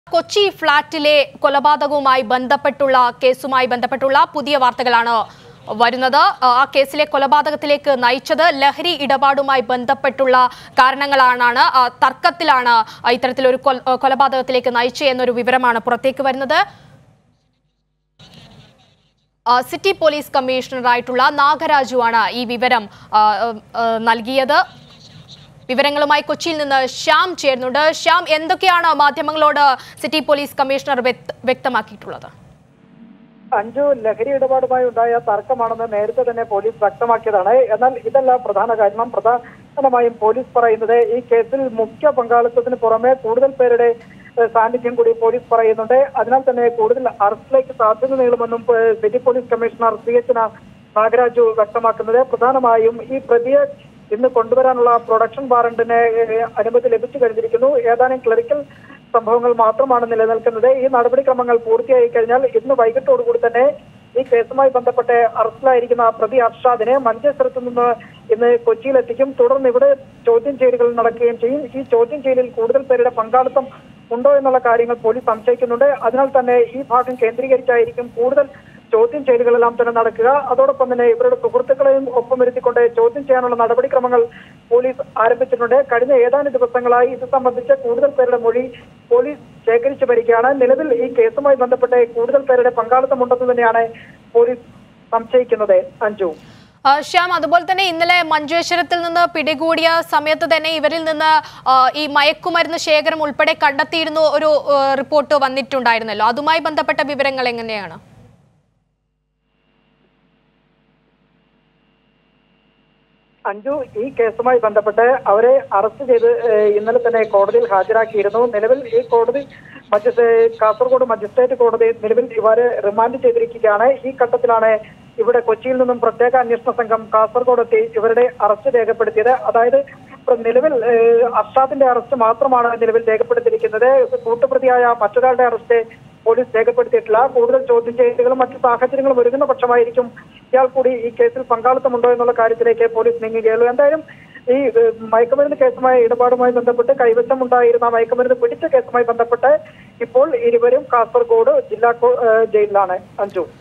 കൊച്ചി ഫ്ളാറ്റിലെ കൊലപാതകവുമായി ബന്ധപ്പെട്ടുള്ള കേസുമായി ബന്ധപ്പെട്ടുള്ള പുതിയ വാർത്തകളാണ് വരുന്നത് ആ കേസിലെ കൊലപാതകത്തിലേക്ക് നയിച്ചത് ലഹരി ഇടപാടുമായി ബന്ധപ്പെട്ടുള്ള കാരണങ്ങളാണ് ആ, തർക്കത്തിലാണ് ആ, ഇത്തരത്തിലൊരു കൊൽ- കൊലപാതകത്തിലേക്ക് നയിച്ചത് എന്നൊരു വിവരമാണ് പുറത്തേക്ക് വരുന്നത് ആ, സിറ്റി പോലീസ് കമ്മീഷണറായിട്ടുള്ള നാഗരാജുവാണ് ഈ വിവരം ആ, ആ, നൽകിയത് വിവരങ്ങളുമായി കൊച്ചിയിൽ നിന്ന് ശ്യാം ചേരുന്നുണ്ട് ശ്യാം എന്തൊക്കെയാണ് മാധ്യമങ്ങളോട് സിറ്റി പോലീസ് കമ്മീഷണർ വ്യക്ത- വ്യക്തമാക്കിയിട്ടുള്ളത് അഞ്ചു ലഹരി ഇടപാടുമായി ഉണ്ടായ തർക്കമാണെന്ന് നേരത്തെ തന്നെ പോലീസ് വ്യക്തമാക്കിയതാണ് എന്നാൽ ഇതല്ല പ്രധാന കാരണം പ്രധാനമായും പോലീസ് പറയുന്നത് ഈ കേസിൽ മുഖ്യ പങ്കാളിത്തത്തിന് പുറമെ കൂടുതൽ പേരുടെ ഏഹ്, സാന്നിധ്യം കൂടി പോലീസ് പറയുന്നുണ്ട് അതിനാൽ തന്നെ കൂടുതൽ അറസ്റ്റിലേക്ക് സാധ്യത നീളുമെന്നും ഏഹ്, city police commissioner C H Nagaraju വ്യക്തമാക്കുന്നത് പ്രധാനമായും ഈ പ്രതിയെ ഇന്ന് കൊണ്ടുവരാനുള്ള പ്രൊഡക്ഷൻ വാറണ്ടിന് ഏഹ്, അനുമതി ലഭിച്ചു കഴിഞ്ഞിരിക്കുന്നു ഏതാനും ക്ലറിക്കൽ സംഭവങ്ങൾ മാത്രമാണ് നിലനിൽക്കുന്നത് ഈ നടപടിക്രമങ്ങൾ പൂർത്തിയായി കഴിഞ്ഞാൽ ഇന്ന് വൈകിട്ടോടുകൂടി തന്നെ ഈ കേസുമായി ബന്ധപ്പെട്ട് അറസ്റ്റിലായിരിക്കുന്ന പ്രതി അർഷാദിനെ മഞ്ചേശ്വരത്ത് നിന്ന് ഇന്ന് കൊച്ചിയിലെത്തിക്കും തുടർന്ന് ഇവിടെ ചോദ്യം ചെയ്യലുകൾ നടക്കുകയും ചെയ്യും ഈ ചോദ്യം ചെയ്യലിൽ കൂടുതൽ പേരുടെ പങ്കാളിത്തം ഉണ്ടോ എന്നുള്ള കാര്യങ്ങൾ പോലീസ് സംശയിക്കുന്നുണ്ട് അതിനാൽ തന്നെ ഈ ഭാഗം കേന്ദ്രീകരിച്ചായിരിക്കും കൂടുതൽ ചോദ്യം ചെയ്യലുകളെല്ലാം തന്നെ നടക്കുക അതോടൊപ്പം തന്നെ ഇവരുടെ സുഹൃത്തുക്കളെയും ഒപ്പം വരുത്തിക്കൊണ്ട് ചോദ്യം ചെയ്യാനുള്ള നടപടിക്രമങ്ങൾ പോലീസ് ആരംഭിച്ചിട്ടുണ്ട് കഴിഞ്ഞ ഏതാനും ദിവസങ്ങളായി ഇത് സംബന്ധിച്ച് കൂടുതൽ പേരുടെ മൊഴി പോലീസ് ശേഖരിച്ചു വരികയാണ് നിലവിൽ ഈ കേസുമായി ബന്ധപ്പെട്ട് കൂടുതൽ പേരുടെ പങ്കാളിത്തമുണ്ടെന്ന് തന്നെയാണ് പോലീസ് സംശയിക്കുന്നത് അഞ്ജു ആ, ശ്യാം അതുപോലെ തന്നെ ഇന്നലെ മഞ്ചേശ്വരത്തിൽ നിന്ന് പിടികൂടിയ സമയത്ത് തന്നെ ഇവരിൽ നിന്ന് ആ, ഈ മയക്കുമരുന്ന് ശേഖരം ഉൾപ്പെടെ കണ്ടെത്തിയിരുന്നു ഒരു ആ, റിപ്പോർട്ട് വന്നിട്ടുണ്ടായിരുന്നല്ലോ അതുമായി ബന്ധപ്പെട്ട വിവരങ്ങൾ എങ്ങനെയാണ് അഞ്ജു ഈ കേസുമായി ബന്ധപ്പെട്ട് അവരെ അറസ്റ്റ് ചെയ്ത് ഏഹ്, ഇന്നലെ തന്നെ കോടതിയിൽ ഹാജരാക്കിയിരുന്നു നിലവിൽ ഈ കോടതി മജിസ്ട്രേ കാസർഗോഡ് മജിസ്ട്രേറ്റ് കോടതി നിലവിൽ ഇവരെ റിമാൻഡ് ചെയ്തിരിക്കുകയാണ് ഈ ഘട്ടത്തിലാണ് ഇവിടെ കൊച്ചിയിൽ നിന്നും പ്രത്യേക അന്വേഷണ സംഘം കാസർഗോഡ് എത്തി ഇവരുടെ അറസ്റ്റ് രേഖപ്പെടുത്തിയത് അതായത് ഇപ്പൊ നിലവിൽ ഏഹ്, അർഷാദിന്റെ അറസ്റ്റ് മാത്രമാണ് നിലവിൽ രേഖപ്പെടുത്തിയിരിക്കുന്നത് കൂട്ടുപ്രതിയായ മറ്റൊരാളുടെ അറസ്റ്റ് പോലീസ് രേഖപ്പെടുത്തിയിട്ടില്ല കൂടുതൽ ചോദ്യം ചെയ്യലുകളും മറ്റു സാഹചര്യങ്ങളും ഒരുങ്ങുന്ന പക്ഷമായിരിക്കും ഇയാൾ കൂടി ഈ കേസിൽ പങ്കാളിത്തമുണ്ടോ എന്നുള്ള കാര്യത്തിലേക്ക് പോലീസ് നീങ്ങുകയുള്ളൂ എന്തായാലും ഈ ഏഹ്, മയക്കുമരുന്ന് കേസുമായി ഇടപാടുമായി ബന്ധപ്പെട്ട് കൈവശമുണ്ടായിരുന്ന മയക്കുമരുന്ന് പിടിച്ച കേസുമായി ബന്ധപ്പെട്ട് ഇപ്പോൾ ഇരുവരും കാസർഗോഡ് ജില്ലാ കോ- ഏഹ്, ജയിലിലാണ് അഞ്ജു